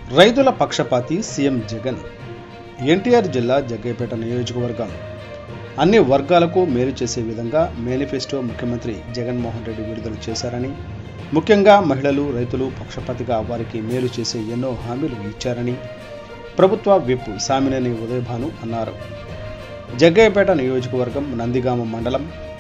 రైతుల పక్షపాతి సీఎం జగన్ ఎన్టీఆర్ జిల్లా జగ్గైపేట నియోజకవర్గం అన్ని వర్గాలకు మేలు చేసే విధంగా మేనిఫెస్టో ముఖ్యమంత్రి జగన్మోహన్ రెడ్డి విడుదల చేశారని ముఖ్యంగా మహిళలు రైతులు పక్షపాతిగా వారికి మేలు చేసే ఎన్నో హామీలు ఇచ్చారని ప్రభుత్వ విప్ సామినేని ఉదయభాను అన్నారు జగ్గయ్యపేట నియోజకవర్గం నందిగామ మండలం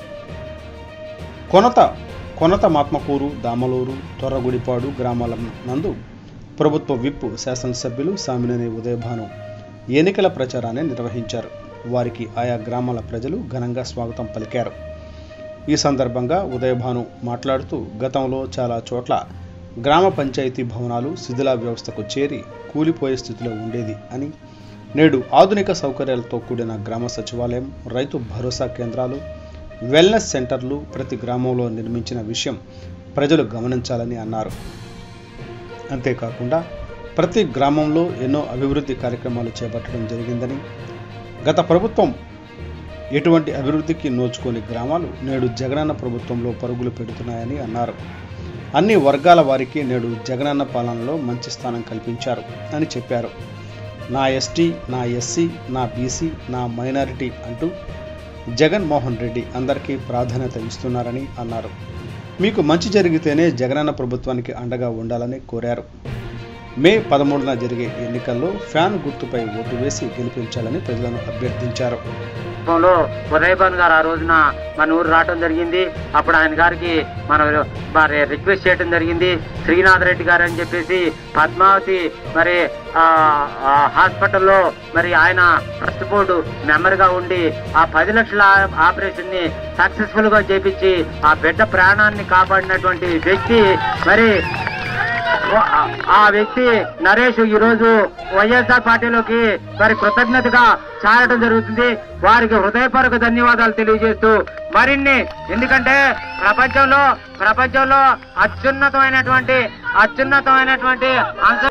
కొనత కొనత మాత్మకూరు దామలూరు తొర్రగుడిపాడు గ్రామాల నందు ప్రభుత్వ విప్ శాసనసభ్యులు సామినేని ఉదయభాను ఎన్నికల ప్రచారాన్ని నిర్వహించారు వారికి ఆయా గ్రామాల ప్రజలు ఘనంగా స్వాగతం పలికారు ఈ సందర్భంగా ఉదయభాను మాట్లాడుతూ గతంలో చాలా చోట్ల గ్రామ పంచాయతీ భవనాలు శిథిల వ్యవస్థకు చేరి కూలిపోయే స్థితిలో ఉండేది అని నేడు ఆధునిక సౌకర్యాలతో కూడిన గ్రామ సచివాలయం రైతు భరోసా కేంద్రాలు వెల్నెస్ సెంటర్లు ప్రతి గ్రామంలో నిర్మించిన విషయం ప్రజలు గమనించాలని అన్నారు అంతేకాకుండా ప్రతి గ్రామంలో ఎన్నో అభివృద్ధి కార్యక్రమాలు చేపట్టడం జరిగిందని గత ప్రభుత్వం ఎటువంటి అభివృద్ధికి నోచుకోని గ్రామాలు నేడు జగనన్న ప్రభుత్వంలో పరుగులు పెడుతున్నాయని అన్నారు అన్ని వర్గాల వారికి నేడు జగనన్న పాలనలో మంచి స్థానం కల్పించారు అని చెప్పారు నా ఎస్టీ నా ఎస్సీ నా బీసీ నా మైనారిటీ అంటూ జగన్మోహన్ రెడ్డి అందరికీ ప్రాధాన్యత ఇస్తున్నారని అన్నారు మీకు మంచి జరిగితేనే జగనన్న ప్రభుత్వానికి అండగా ఉండాలని కోరారు మే పదమూడున జరిగే ఎన్నికల్లో ఫ్యాన్ గుర్తుపై ఓటు వేసి గెలిపించాలని ప్రజలను అభ్యర్థించారు లో ఉదయభాన్ గారు ఆ రోజున మన ఊరు రావడం జరిగింది అప్పుడు ఆయన గారికి మనం మరి రిక్వెస్ట్ చేయడం జరిగింది శ్రీనాథ్ రెడ్డి గారు అని చెప్పేసి పద్మావతి మరి ఆ, ఆ హాస్పిటల్లో మరి ఆయన ట్రస్ట్ బోర్డు మెంబర్ గా ఉండి ఆ పది లక్షల ఆ- ఆపరేషన్ ని సక్సెస్ఫుల్ గా చేపించి ఆ బిడ్డ ప్రాణాన్ని కాపాడినటువంటి వ్యక్తి మరి ఆ- ఆ వ్యక్తి నరేష్ ఈ రోజు వైఎస్ఆర్ పార్టీలోకి మరి కృతజ్ఞతగా చాలడం జరుగుతుంది వారికి హృదయపూర్వక ధన్యవాదాలు తెలియజేస్తూ మరిన్ని ఎందుకంటే ప్రపంచంలో ప్రపంచంలో అత్యున్నతమైనటువంటి అత్యున్నతమైనటువంటి అంశం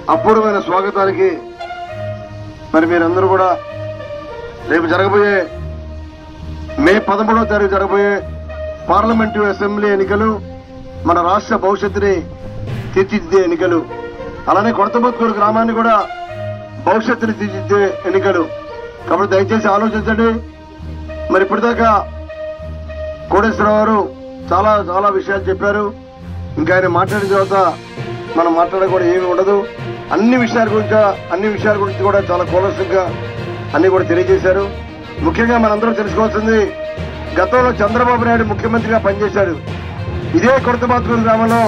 అపూర్వమైన స్వాగతానికి మరి మీరందరూ కూడా రేపు జరగబోయే మే పదమూడవ తారీఖు జరగబోయే పార్లమెంటు అసెంబ్లీ ఎన్నికలు మన రాష్ట్ర భవిష్యత్తుని తీర్చిదిద్దే ఎన్నికలు అలానే కొడతబొత్కూరు గ్రామాన్ని కూడా భవిష్యత్తుని తీర్చిదిద్దే ఎన్నికలు కాబట్టి దయచేసి ఆలోచించండి మరి ఇప్పటిదాకా కోటేశ్వరరావు గారు చాలా చాలా విషయాలు చెప్పారు ఇంకా ఆయన మాట్లాడిన తర్వాత మనం మాట్లాడే కూడా ఏమీ ఉండదు అన్ని విషయాల గురించి అన్ని విషయాల గురించి కూడా చాలా కూలసంగా అన్ని కూడా తెలియజేశారు ముఖ్యంగా మనందరం తెలుసుకోవాల్సింది గతంలో చంద్రబాబు నాయుడు ముఖ్యమంత్రిగా పనిచేశాడు ఇదే కొడతబాత్రూరు గ్రామంలో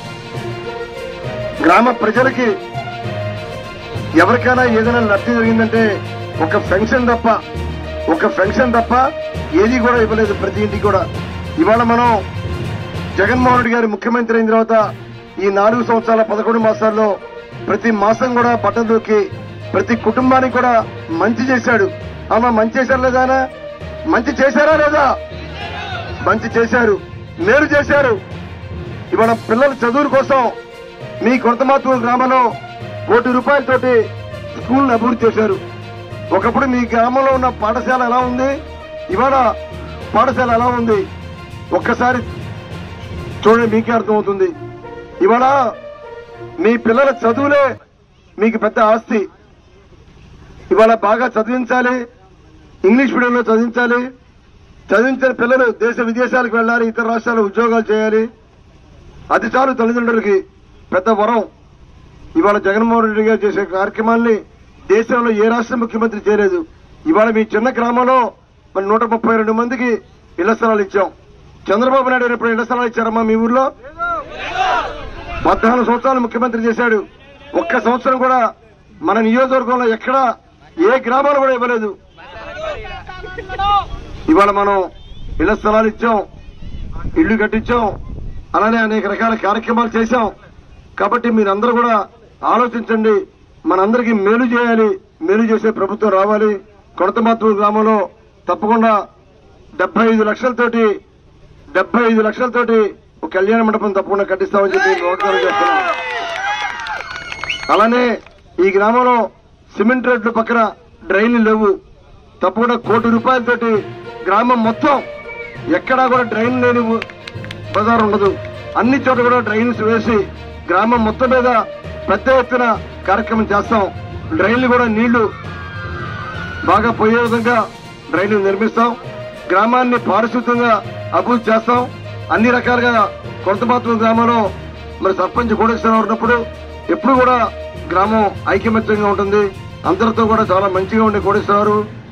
గ్రామ ప్రజలకి ఎవరికైనా ఏదైనా లబ్ధి జరిగిందంటే ఒక పెన్షన్ తప్ప ఒక పెన్షన్ తప్ప ఏది కూడా ఇవ్వలేదు ప్రతి ఇంటికి కూడా ఇవాళ మనం జగన్మోహన్ రెడ్డి గారు ముఖ్యమంత్రి అయిన తర్వాత ఈ నాలుగు సంవత్సరాల పదకొండు మాసాల్లో ప్రతి మాసం కూడా పట్టదొక్కి ప్రతి కుటుంబానికి కూడా మంచి చేశాడు ఆమె మంచి చేశారు లేదా ఆయన? మంచి చేశారా లేదా మంచి చేశారు మేలు చేశారు ఇవాళ పిల్లల చదువుల కోసం మీ కొరతమాతూరు గ్రామంలో కోటి రూపాయలతోటి స్కూల్ అభివృద్ధి చేశారు ఒకప్పుడు మీ గ్రామంలో ఉన్న పాఠశాల ఎలా ఉంది ఇవాళ పాఠశాల ఎలా ఉంది ఒక్కసారి చూడండి మీకే అర్థమవుతుంది ఇవాళ మీ పిల్లల చదువులే మీకు పెద్ద ఆస్తి ఇవాళ బాగా చదివించాలి ఇంగ్లీష్ మీడియంలో చదివించాలి చదివించిన పిల్లలు దేశ విదేశాలకు వెళ్ళాలి ఇతర రాష్ట్రాల్లో ఉద్యోగాలు చేయాలి అది చాలు తల్లిదండ్రులకి పెద్ద వరం ఇవాళ జగన్మోహన్ రెడ్డి గారు చేసే కార్యక్రమాల్ని దేశంలో ఏ రాష్ట్ర ముఖ్యమంత్రి చేయలేదు ఇవాళ మీ చిన్న గ్రామంలో మరి నూట ముప్పై రెండు మందికి ఇళ్ల స్థలాలు ఇచ్చాం చంద్రబాబు నాయుడు గారు ఎప్పుడు ఇళ్ల స్థలాలు ఇచ్చారమ్మా మీ ఊర్లో పద్నాలుగు సంవత్సరాలు ముఖ్యమంత్రి చేశాడు ఒక్క సంవత్సరం కూడా మన నియోజకవర్గంలో ఎక్కడా ఏ గ్రామాలు కూడా ఇవ్వలేదు ఇవాళ మనం ఇళ్ల స్థలాలు ఇచ్చాం ఇళ్లు కట్టించాం అలానే అనేక రకాల కార్యక్రమాలు చేశాం కాబట్టి మీరందరూ కూడా ఆలోచించండి మనందరికీ మేలు చేయాలి మేలు చేసే ప్రభుత్వం రావాలి కొడతమాతూరు గ్రామంలో తప్పకుండా డెబ్బై ఐదు లక్షలతోటి డెబ్బై ఐదు లక్షలతోటి ఒక కళ్యాణ మండపం తప్పకుండా కట్టిస్తామని చెప్పి నేను వాగ్దానం చేస్తున్నాను అలానే ఈ గ్రామంలో సిమెంట్ రోడ్లు పక్కన డ్రైన్లు లేవు తప్పకుండా కోటి రూపాయలతోటి గ్రామం మొత్తం ఎక్కడా కూడా డ్రైన్ లేని ఊ- బజార్ ఉండదు అన్ని చోట్ల కూడా డ్రైన్స్ వేసి గ్రామం మొత్తం మీద పెద్ద ఎత్తున కార్యక్రమం చేస్తాం డ్రైన్లు కూడా నీళ్లు బాగా పోయే విధంగా డ్రైన్లు నిర్మిస్తాం గ్రామాన్ని పారిశుద్ధంగా అభివృద్ధి చేస్తాం అన్ని రకాలుగా కొంతమాత్రం గ్రామంలో మరి సర్పంచ్ కోటేశ్వరరావు ఉన్నప్పుడు ఎప్పుడు కూడా గ్రామం ఐకమత్యంగా ఉంటుంది అందరితో కూడా చాలా మంచిగా ఉండే కోటేశ్వరరావు